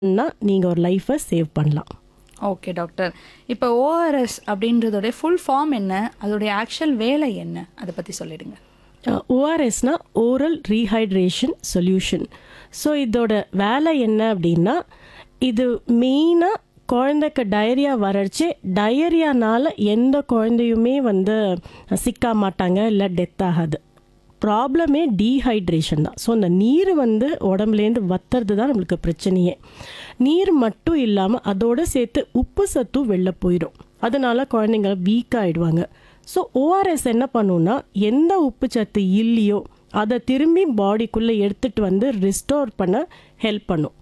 னா நீங்கள் ஒரு லைஃப்பை சேவ் பண்ணலாம் ஓகே டாக்டர் இப்போ ஓஆர்எஸ் அப்படின்றதோடைய ஃபுல் ஃபார்ம் என்ன அதோடைய ஆக்சுவல் வேலை என்ன அதை பற்றி சொல்லிடுங்க ஓஆர்எஸ்னா ஓரல் ரீஹைட்ரேஷன் சொல்யூஷன் ஸோ இதோட வேலை என்ன அப்படின்னா இது மெயினாக குழந்தைக்கு டயரியா வரச்சு டயரியானால எந்த குழந்தையுமே வந்து சிக்க மாட்டாங்க இல்லை டெத் ஆகாது ப்ராப்ளமே டீஹைட்ரேஷன் தான் ஸோ அந்த நீர் வந்து உடம்புலேருந்து வத்துறது தான் நம்மளுக்கு பிரச்சனையே நீர் மட்டும் இல்லாமல் அதோட சேர்த்து உப்பு சத்தும் வெளில போயிடும் அதனால குழந்தைங்க வீக் ஆகிடுவாங்க ஸோ ஓஆர்எஸ் என்ன பண்ணுன்னா எந்த உப்பு சத்து இல்லையோ அதை திரும்பி பாடிக்குள்ளே எடுத்துகிட்டு வந்து ரிஸ்டோர் பண்ண ஹெல்ப் பண்ணும்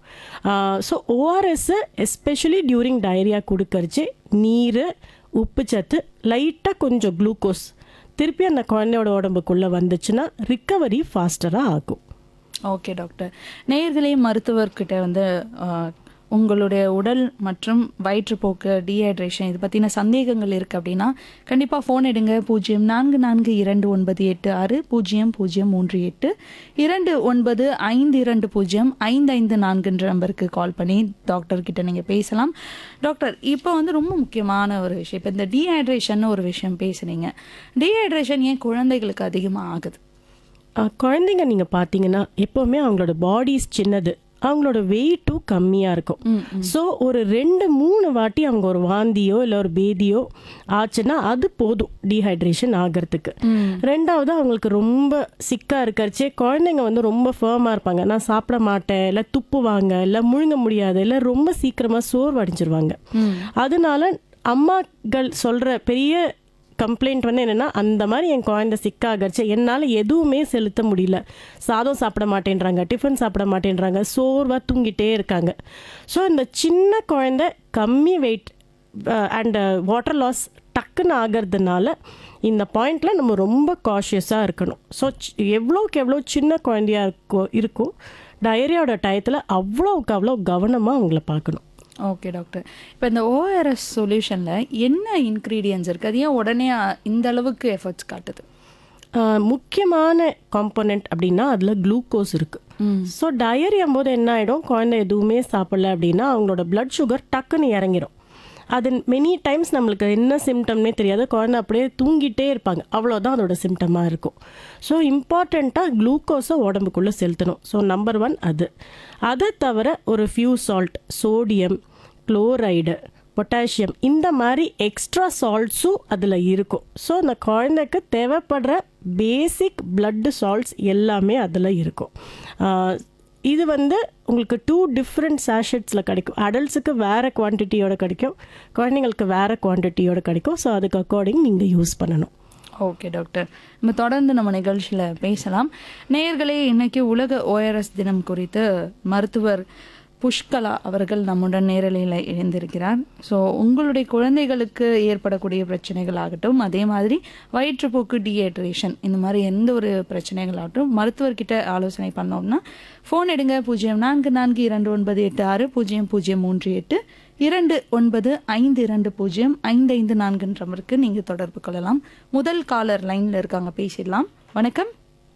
ஸோ ஓஆர்எஸ்ஸை எஸ்பெஷலி டியூரிங் டயரியா கொடுக்கறச்சு நீர் உப்பு சத்து லைட்டாக கொஞ்சம் குளுக்கோஸ் திருப்பி அந்த குழந்தையோட உடம்புக்குள்ளே வந்துச்சுன்னா ரிக்கவரி ஃபாஸ்டராக ஆகும் ஓகே டாக்டர் நேயர்களே மருத்துவர்கிட்ட வந்து ஆஹ், உங்களுடைய உடல் மற்றும் வயிற்றுப்போக்கு டீஹைட்ரேஷன் இது பற்றின சந்தேகங்கள் இருக்குது அப்படின்னா கண்டிப்பாக ஃபோன் எடுங்க பூஜ்ஜியம் நான்கு நான்கு இரண்டு ஒன்பது எட்டு ஆறு பூஜ்ஜியம் பூஜ்ஜியம் மூன்று எட்டு இரண்டு ஒன்பது ஐந்து இரண்டு பூஜ்ஜியம் ஐந்து ஐந்து நான்குன்ற நம்பருக்கு கால் பண்ணி டாக்டர் கிட்ட நீங்கள் பேசலாம் டாக்டர் இப்போ வந்து ரொம்ப முக்கியமான ஒரு விஷயம் இப்போ இந்த டீஹைட்ரேஷன் ஒரு விஷயம் பேசுனீங்க டீஹைட்ரேஷன் ஏன் குழந்தைகளுக்கு அதிகமாக ஆகுது அஹ், குழந்தைங்க நீங்கள் பார்த்தீங்கன்னா எப்போவுமே அவங்களோட பாடிஸ் சின்னது அவங்களோட வெயிட்டும் கம்மியாக இருக்கும் ஸோ ஒரு ரெண்டு மூணு வாட்டி அவங்க ஒரு வாந்தியோ இல்லை ஒரு பேதியோ ஆச்சுன்னா அது போதும் டீஹைட்ரேஷன் ஆகிறதுக்கு ரெண்டாவது அவங்களுக்கு ரொம்ப சிக்காக இருக்கறச்சே குழந்தைங்க வந்து ரொம்ப ஃபேமாக இருப்பாங்க நான் சாப்பிட மாட்டேன் இல்லை துப்புவாங்க இல்லை முழுங்க முடியாது இல்லை ரொம்ப சீக்கிரமாக சோர்வடைஞ்சிருவாங்க அதனால அம்மாக்கள் சொல்கிற பெரிய கம்ப்ளைண்ட் வந்து என்னென்னா அந்த மாதிரி என் குழந்தை சிக்காகச்சு என்னால் எதுவுமே செலுத்த முடியல சாதம் சாப்பிட மாட்டேன்றாங்க டிஃபன் சாப்பிட மாட்டேன்றாங்க சோர்வாக தூங்கிட்டே இருக்காங்க ஸோ இந்த சின்ன குழந்தை கம்மி வெயிட் அண்ட் வாட்டர் லாஸ் டக்குன்னு ஆகிறதுனால இந்த பாயிண்டில் நம்ம ரொம்ப காஷியஸாக இருக்கணும் ஸோ எவ்வளோக்கு எவ்வளோ சின்ன குழந்தையா இருக்கோ இருக்கும் டயரியோட டயத்தில் அவ்வளோக்கு அவ்வளோ கவனமாக அவங்கள பார்க்கணும் ஓகே டாக்டர் இப்போ இந்த ஓஆர்எஸ் சொல்யூஷனில் என்ன இன்க்ரீடியன்ஸ் இருக்குது அது ஏன் உடனே அ- இந்த அளவுக்கு எஃபர்ட்ஸ் காட்டுது ஆஹ் முக்கியமான காம்போனன்ட் அப்படின்னா அதில் குளுக்கோஸ் இருக்குது ஸோ டயரியும் போது என்ன ஆகிடும் குழந்தை எதுவுமே சாப்பிடல அப்படின்னா அவங்களோட blood சுகர் டக்குன்னு இறங்கிடும் அது மெனி டைம்ஸ் நம்மளுக்கு என்ன சிம்டம்னே தெரியாது குழந்தை அப்படியே தூங்கிட்டே இருப்பாங்க அவ்வளோதான் அதோட சிம்டமாக இருக்கும் ஸோ இம்பார்ட்டண்ட்டாக குளுக்கோஸை உடம்புக்குள்ளே செலுத்தணும் ஸோ நம்பர் ஒன் அது அதை தவிர ஒரு few salt sodium chloride potassium இந்த மாதிரி எக்ஸ்ட்ரா சால்ட்ஸும் அதில் இருக்கும் ஸோ அந்த குழந்தைக்கு தேவைப்படுற பேசிக் blood சால்ட்ஸ் எல்லாமே அதில் இருக்கும் ஆஹ் இது வந்து உங்களுக்கு டூ டிஃப்ரெண்ட் சேஷட்ஸில் கிடைக்கும் அடல்ட்ஸுக்கு வேறு குவான்டிட்டியோட கிடைக்கும் குழந்தைங்களுக்கு வேறு குவான்டிட்டியோட கிடைக்கும் ஸோ அதுக்கு அக்கார்டிங் நீங்கள் யூஸ் பண்ணணும் ஓகே டாக்டர் நம்ம தொடர்ந்து நம்ம நிகழ்ச்சியில் பேசலாம் நேயர்களே இன்னைக்கு உலக ஓஆர்எஸ் தினம் குறித்து மருத்துவர் புஷ்கலா அவர்கள் நம்முடன் நேரலையில் இணைந்திருக்கிறார் ஸோ உங்களுடைய குழந்தைகளுக்கு ஏற்படக்கூடிய பிரச்சனைகள் ஆகட்டும் அதே மாதிரி வயிற்றுப்போக்கு டீஹைட்ரேஷன் இந்த மாதிரி எந்த ஒரு பிரச்சனைகள் ஆகட்டும் மருத்துவர்கிட்ட ஆலோசனை பண்ணோம்னா ஃபோன் எடுங்க பூஜ்ஜியம் நான்கு நான்கு இரண்டு ஒன்பது எட்டு ஆறு பூஜ்ஜியம் பூஜ்ஜியம் மூன்று எட்டு இரண்டு ஒன்பது ஐந்து இரண்டு பூஜ்ஜியம் ஐந்து ஐந்து நான்குன்ற நம்பருக்கு நீங்கள் தொடர்பு கொள்ளலாம் முதல் காலர் லைனில் இருக்காங்க பேசிடலாம் வணக்கம்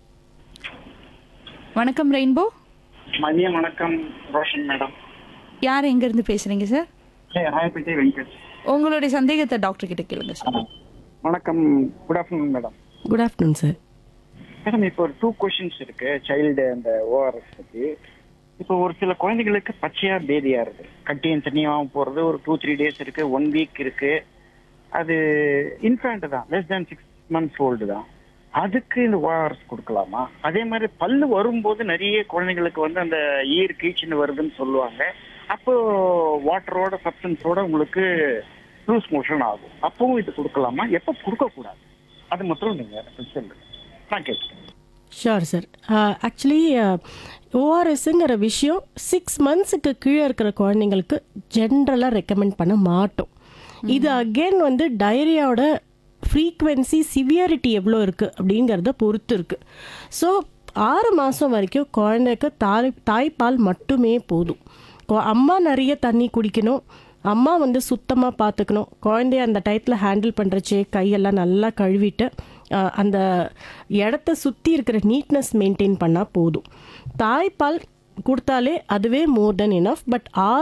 வணக்கம் ரெயின்போ மதியம் வணக்கம் ரோஷன் மேடம் யார் எங்கேருந்து பேசுகிறீங்க சார் ராயப்பேட்டை வெங்கட் உங்களுடைய சந்தேகத்தை டாக்டர் கிட்ட கேளுங்க சார் வணக்கம் good afternoon madam good afternoon sir madam இப்போ ஒரு டூ கொஷின்ஸ் இருக்கு சைல்டு அந்த ஓஆர்எஸ் பத்தி இப்போ ஒரு சில குழந்தைகளுக்கு பச்சையா பேதியா இருக்கு கட்டியும் தண்ணியாவும் போறது ஒரு டூ த்ரீ டேஸ் இருக்கு ஒன் வீக் இருக்கு அது இன்ஃபேண்ட் தான் less than six months old தான் அதுக்கு இந்த ஓஆர்எஸ் கொடுக்கலாமா அதே மாதிரி பல்லு வரும்போது நிறைய குழந்தைங்களுக்கு வந்து அந்த ஈர் கீச்சுன்னு வருதுன்னு சொல்லுவாங்க அப்போ வாட்டரோட சப்ஸ்டன்ஸோட உங்களுக்கு லூஸ் மோஷன் ஆகும் அப்பவும் இது கொடுக்கலாமா எப்போ கொடுக்க கூடாது அது மட்டும் நீங்க சொல்லுங்க நான் கேட்கிறேன் ஷோர் சார் ஆக்சுவலி ஓஆர்எஸ்ங்கிற விஷயம் சிக்ஸ் மந்த்ஸுக்கு கீழே இருக்கிற குழந்தைங்களுக்கு ஜென்ரலாக ரெக்கமெண்ட் பண்ண மாட்டோம் இது அகெயின் வந்து டயரியாவோட ஃப்ரீக்வன்சி சிவியாரிட்டி எவ்வளோ இருக்குது அப்படிங்கிறத பொறுத்து இருக்குது ஸோ ஆறு மாதம் வரைக்கும் குழந்தைக்கு தாய் தாய்ப்பால் மட்டுமே போதும் கொ- அம்மா நிறைய தண்ணி குடிக்கணும் அம்மா வந்து சுத்தமாக பார்த்துக்கணும் குழந்தைய அந்த டயத்தில் ஹேண்டில் பண்ணுறச்சே கையெல்லாம் நல்லா கழுவிட்டு அஹ், அந்த இடத்த சுற்றி இருக்கிற நீட்னஸ் மெயின்டைன் பண்ணால் போதும் தாய்ப்பால் கொடுத்தாலே அதுவே மோர் தென் இனஃப் பட் ஆறு